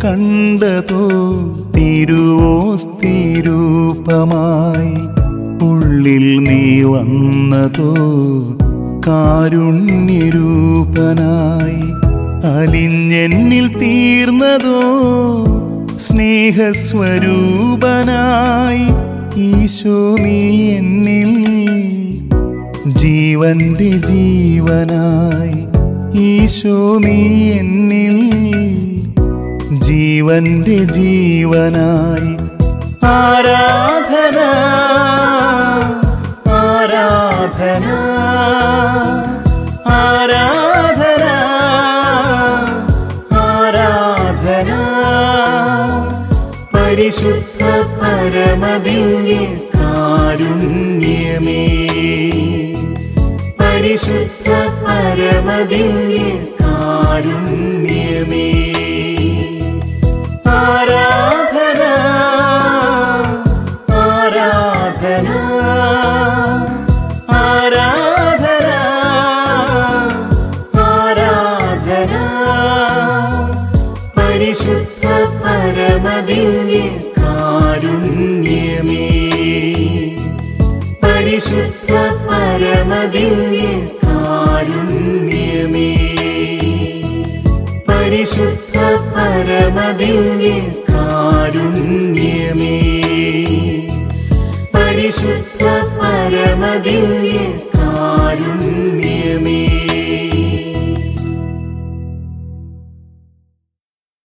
കണ്ടതോ തിരുവോസ്തിരൂപമായി ഉള്ളിൽ നീ വന്നതോ കാരുണ്യരൂപനായി അലിഞ്ഞെന്നിൽ തീർന്നതോ സ്നേഹസ്വരൂപനായി ഈശോ നീ എന്നിൽ ജീവന്റെ ജീവനായി ഈശോ നീ എന്നിൽ ജീവന്റെ ജീവനായി ആരാധന ആരാധന ആരാധന ആരാധന പരിശുദ്ധ പരമദിവ്യ കാരുണ്യമേ പരിശുദ്ധ പരമദിവ്യ കാരുണ്യമേ ആരാധന ആരാധന ആരാധന ആരാധന പരിശുദ്ധ പരമദിവ്യ കാരുണ്യമേ പരിശുദ്ധ പരമദിവ്യ കാരുണ്യമേ പരിശുദ്ധ പരമദിവ്യ കാരുണ്യമേ പരിശുദ്ധ പരമദിവ്യ